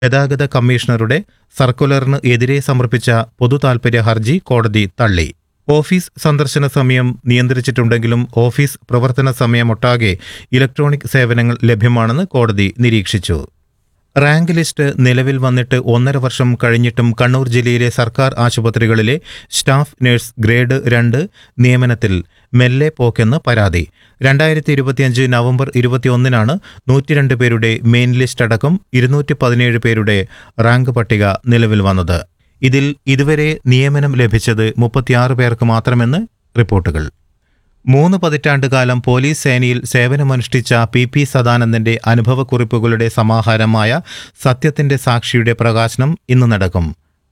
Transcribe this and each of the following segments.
ഗതാഗത കമ്മീഷണറുടെ സർക്കുലറിന് എതിരെ സമർപ്പിച്ച പൊതുതാൽപര്യ ഹർജി കോടതി തള്ളി ഓഫീസ് സന്ദർശന സമയം നിയന്ത്രിച്ചിട്ടുണ്ടെങ്കിലും ഓഫീസ് പ്രവർത്തന സമയമൊട്ടാകെ ഇലക്ട്രോണിക് സേവനങ്ങൾ ലഭ്യമാണെന്ന് കോടതി നിരീക്ഷിച്ചു റാങ്ക് ലിസ്റ്റ് നിലവിൽ വന്നിട്ട് ഒന്നര വർഷം കഴിഞ്ഞിട്ടും കണ്ണൂർ ജില്ലയിലെ സർക്കാർ ആശുപത്രികളിലെ സ്റ്റാഫ് നഴ്സ് ഗ്രേഡ് രണ്ട് നിയമനത്തിൽ മെല്ലെ പോക്കെന്ന് പരാതി രണ്ടായിരത്തി ഇരുപത്തിയഞ്ച് നവംബർ ഇരുപത്തിയൊന്നിനാണ് നൂറ്റിരണ്ട് പേരുടെ മെയിൻ ലിസ്റ്റ് അടക്കം ഇരുന്നൂറ്റി പതിനേഴ് പേരുടെ റാങ്ക് പട്ടിക നിലവിൽ വന്നത് ഇതിൽ ഇതുവരെ നിയമനം ലഭിച്ചത് മുപ്പത്തിയാറ് പേർക്ക് മാത്രമെന്ന് റിപ്പോർട്ടുകൾ മൂന്ന് പതിറ്റാണ്ട് കാലം പോലീസ് സേനയിൽ സേവനമനുഷ്ഠിച്ച പി പി സദാനന്ദന്റെ അനുഭവക്കുറിപ്പുകളുടെ സമാഹാരമായ സത്യത്തിന്റെ സാക്ഷിയുടെ പ്രകാശനം ഇന്ന് നടക്കും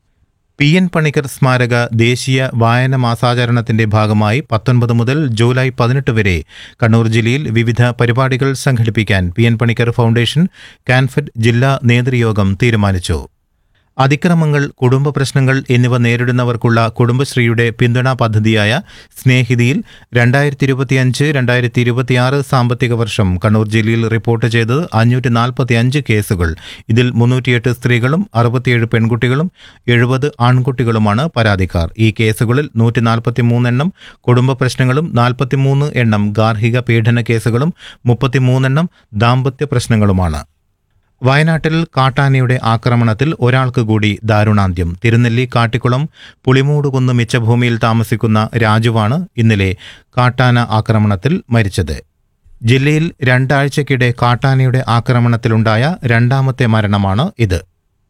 പി എൻ പണിക്കർ സ്മാരക ദേശീയ വായന മാസാചരണത്തിന്റെ ഭാഗമായി പത്തൊൻപത് മുതൽ ജൂലൈ പതിനെട്ട് വരെ കണ്ണൂർ ജില്ലയിൽ വിവിധ പരിപാടികൾ സംഘടിപ്പിക്കാൻ P N Panicker foundation Kanfed ജില്ലാ നേതൃയോഗം തീരുമാനിച്ചു അതിക്രമങ്ങൾ കുടുംബ പ്രശ്നങ്ങൾ എന്നിവ നേരിടുന്നവർക്കുള്ള കുടുംബശ്രീയുടെ പിന്തുണാ പദ്ധതിയായ സ്നേഹിതിയിൽ രണ്ടായിരത്തി ഇരുപത്തിയഞ്ച് രണ്ടായിരത്തി ഇരുപത്തിയാറ് സാമ്പത്തിക വർഷം കണ്ണൂർ ജില്ലയിൽ റിപ്പോർട്ട് ചെയ്തത് അഞ്ഞൂറ്റി നാൽപ്പത്തി അഞ്ച് കേസുകൾ ഇതിൽ മുന്നൂറ്റിയെട്ട് സ്ത്രീകളും അറുപത്തിയേഴ് പെൺകുട്ടികളും എഴുപത് ആൺകുട്ടികളുമാണ് പരാതിക്കാർ ഈ കേസുകളിൽ നൂറ്റി നാൽപ്പത്തി മൂന്നെണ്ണം കുടുംബ പ്രശ്നങ്ങളും നാൽപ്പത്തിമൂന്ന് എണ്ണം ഗാർഹിക പീഡന കേസുകളും മുപ്പത്തിമൂന്നെണ്ണം ദാമ്പത്യ പ്രശ്നങ്ങളുമാണ് വയനാട്ടിൽ കാട്ടാനയുടെ ആക്രമണത്തിൽ ഒരാൾക്ക് കൂടി ദാരുണാന്ത്യം തിരുനെല്ലി കാട്ടിക്കുളം പുളിമൂടുകുന്ന് മിച്ചഭൂമിയിൽ താമസിക്കുന്ന രാജുവാണ് ഇന്നലെ കാട്ടാന ആക്രമണത്തിൽ മരിച്ചത് ജില്ലയിൽ രണ്ടാഴ്ചക്കിടെ കാട്ടാനയുടെ ആക്രമണത്തിലുണ്ടായ രണ്ടാമത്തെ മരണമാണ് ഇത്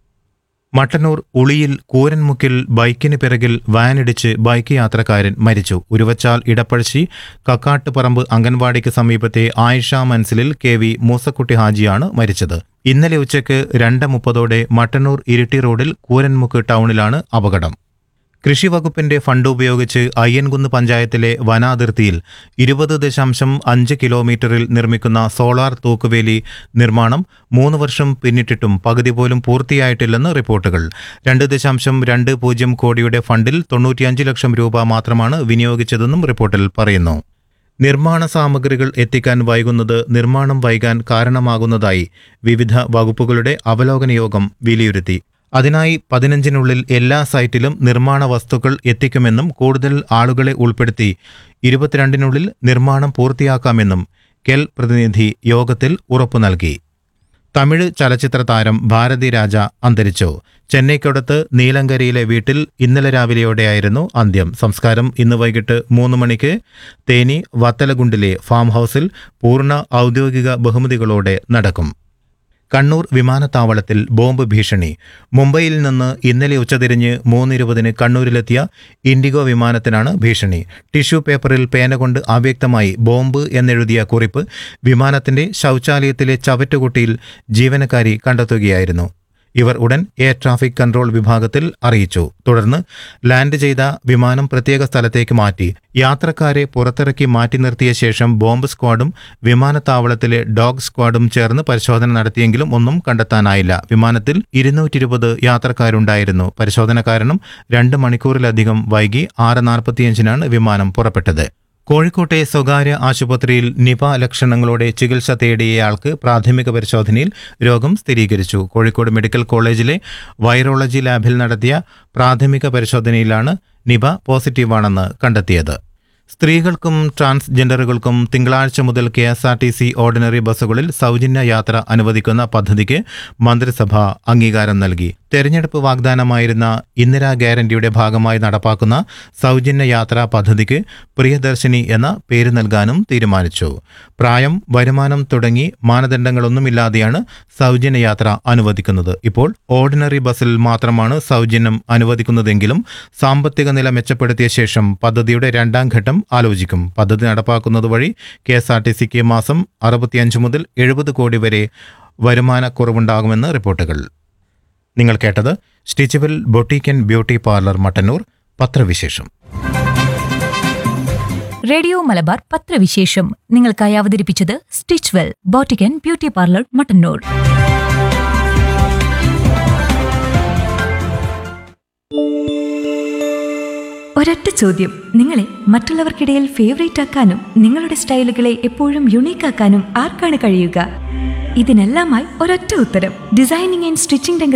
മട്ടന്നൂർ ഉളിയിൽ കൂരൻമുക്കിൽ ബൈക്കിന് പിറകിൽ വാനിടിച്ച് ബൈക്ക് യാത്രക്കാരൻ മരിച്ചു ഉരുവച്ചാൽ ഇടപ്പഴശ്ശി കക്കാട്ടുപറമ്പ് അംഗൻവാടിക്ക് സമീപത്തെ ആയിഷ മൻസിലിൽ കെ വി മൂസക്കുട്ടി ഹാജിയാണ് മരിച്ചത് ഇന്നലെ ഉച്ചയ്ക്ക് രണ്ട് മുപ്പതോടെ മട്ടന്നൂർ ഇരിട്ടി റോഡിൽ കൂരൻമുക്ക് ടൗണിലാണ് അപകടം കൃഷി വകുപ്പിന്റെ ഫണ്ട് ഉപയോഗിച്ച് അയ്യൻകുന്ന് പഞ്ചായത്തിലെ വനാതിർത്തിയിൽ ഇരുപത് ദശാംശം അഞ്ച് കിലോമീറ്ററിൽ നിർമ്മിക്കുന്ന സോളാർ തൂക്കുവേലി നിർമ്മാണം മൂന്ന് വർഷം പിന്നിട്ടിട്ടും പകുതി പോലും പൂർത്തിയായിട്ടില്ലെന്ന് റിപ്പോർട്ടുകൾ രണ്ട് ദശാംശം രണ്ട് പൂജ്യം കോടിയുടെ ഫണ്ടിൽ തൊണ്ണൂറ്റിയഞ്ച് ലക്ഷം രൂപ മാത്രമാണ് വിനിയോഗിച്ചതെന്നും റിപ്പോർട്ടിൽ പറയുന്നു നിർമ്മാണ സാമഗ്രികൾ എത്തിക്കാൻ വൈകുന്നത് നിർമ്മാണം വൈകാൻ കാരണമാകുന്നതായി വിവിധ വകുപ്പുകളുടെ അവലോകന യോഗം വിലയിരുത്തി അതിനായി പതിനഞ്ചിനുള്ളിൽ എല്ലാ സൈറ്റിലും നിർമ്മാണ വസ്തുക്കൾ എത്തിക്കുമെന്നും കൂടുതൽ ആളുകളെ ഉൾപ്പെടുത്തി ഇരുപത്തിരണ്ടിനുള്ളിൽ നിർമ്മാണം പൂർത്തിയാക്കാമെന്നും കെൽ പ്രതിനിധി യോഗത്തിൽ ഉറപ്പു നൽകി തമിഴ് ചലച്ചിത്ര താരം ഭാരതി രാജ അന്തരിച്ചു ചെന്നൈക്കടുത്ത് നീലങ്കരയിലെ വീട്ടിൽ ഇന്നലെ രാവിലെയോടെയായിരുന്നു അന്ത്യം സംസ്കാരം ഇന്ന് വൈകിട്ട് മൂന്ന് മണിക്ക് തേനി വത്തലകുണ്ടിലെ ഫാം ഹൗസിൽ പൂർണ്ണ ഔദ്യോഗിക ബഹുമതികളോടെ നടക്കും കണ്ണൂർ വിമാനത്താവളത്തിൽ ബോംബ് ഭീഷണി മുംബൈയിൽ നിന്ന് ഇന്നലെ ഉച്ചതിരിഞ്ഞ് മൂന്നിരുപതിന് കണ്ണൂരിലെത്തിയ ഇൻഡിഗോ വിമാനത്തിനാണ് ഭീഷണി ടിഷ്യൂ പേപ്പറിൽ പേന കൊണ്ട് അവ്യക്തമായി ബോംബ് എന്നെഴുതിയ കുറിപ്പ് വിമാനത്തിന്റെ ശൗചാലയത്തിലെ ചവറ്റുകുട്ടിയിൽ ജീവനക്കാരി കണ്ടെത്തുകയായിരുന്നു ഇവർ ഉടൻ എയർ ട്രാഫിക് കൺട്രോൾ വിഭാഗത്തിൽ അറിയിച്ചു തുടർന്ന് ലാൻഡ് ചെയ്ത വിമാനം പ്രത്യേക സ്ഥലത്തേക്ക് മാറ്റി യാത്രക്കാരെ പുറത്തിറക്കി മാറ്റി നിർത്തിയ ശേഷം ബോംബ് സ്ക്വാഡും വിമാനത്താവളത്തിലെ ഡോഗ് സ്ക്വാഡും ചേർന്ന് പരിശോധന നടത്തിയെങ്കിലും ഒന്നും കണ്ടെത്താനായില്ല വിമാനത്തിൽ ഇരുന്നൂറ്റി ഇരുപത് യാത്രക്കാരുണ്ടായിരുന്നു പരിശോധന കാരണം രണ്ട് മണിക്കൂറിലധികം വൈകി ആറ് നാൽപ്പത്തിയഞ്ചിനാണ് വിമാനം പുറപ്പെട്ടത് കോഴിക്കോട്ടെ സ്വകാര്യ ആശുപത്രിയിൽ നിപ ലക്ഷണങ്ങളോടെ ചികിത്സ തേടിയയാൾക്ക് പ്രാഥമിക പരിശോധനയിൽ രോഗം സ്ഥിരീകരിച്ചു കോഴിക്കോട് മെഡിക്കൽ കോളേജിലെ വൈറോളജി ലാബിൽ നടത്തിയ പ്രാഥമിക പരിശോധനയിലാണ് നിപ പോസിറ്റീവാണെന്ന് കണ്ടെത്തിയത് സ്ത്രീകൾക്കും ട്രാൻസ്ജെൻഡറുകൾക്കും തിങ്കളാഴ്ച മുതൽ K S R T C ordinary ബസ്സുകളിൽ സൗജന്യ യാത്ര അനുവദിക്കുന്ന പദ്ധതിക്ക് മന്ത്രിസഭ അംഗീകാരം നൽകി തെരഞ്ഞെടുപ്പ് വാഗ്ദാനമായിരുന്ന ഇന്ദിരാ ഗ്യാരണ്ടിയുടെ ഭാഗമായി നടപ്പാക്കുന്ന സൗജന്യ യാത്രാ പദ്ധതിക്ക് പ്രിയദർശിനി എന്ന പേര് നൽകാനും തീരുമാനിച്ചു പ്രായം വരുമാനം തുടങ്ങി മാനദണ്ഡങ്ങളൊന്നുമില്ലാതെയാണ് സൗജന്യ യാത്ര അനുവദിക്കുന്നത് ഇപ്പോൾ ഓർഡിനറി ബസ്സിൽ മാത്രമാണ് സൗജന്യം അനുവദിക്കുന്നതെങ്കിലും സാമ്പത്തിക നില മെച്ചപ്പെടുത്തിയ ശേഷം പദ്ധതിയുടെ രണ്ടാം ഘട്ടം ആലോചിക്കും പദ്ധതി നടപ്പാക്കുന്നത് വഴി കെ എസ് ആർ ടി സിക്ക് മാസം അറുപത്തിയഞ്ച് മുതൽ എഴുപത് കോടി വരെ വരുമാനക്കുറവുണ്ടാകുമെന്ന് റിപ്പോർട്ടുകൾ നിങ്ങൾ കേട്ടത് stitchable boutique and beauty parlour Mattannur പത്രവിശേഷം റേഡിയോ മലബാർ പത്രവിശേഷം നിങ്ങൾക്കായി അവതരിപ്പിച്ചത് സ്റ്റിച്ച് വെൽ ബോട്ടിക്കൻ ബ്യൂട്ടി പാർലർ മട്ടന്നൂർ ഒരൊറ്റ ചോദ്യം നിങ്ങളെ മറ്റുള്ളവർക്കിടയിൽ ഫേവറേറ്റ് ആക്കാനും നിങ്ങളുടെ സ്റ്റൈലുകളെ എപ്പോഴും യുണീക്ക് ആക്കാനും ആർക്കാണ് കഴിയുക ഇതിനെല്ലാമായി ഒരൊറ്റ ഉത്തരം ഡിസൈനിങ് ആൻഡ് സ്റ്റിച്ചിംഗ് രംഗത്ത്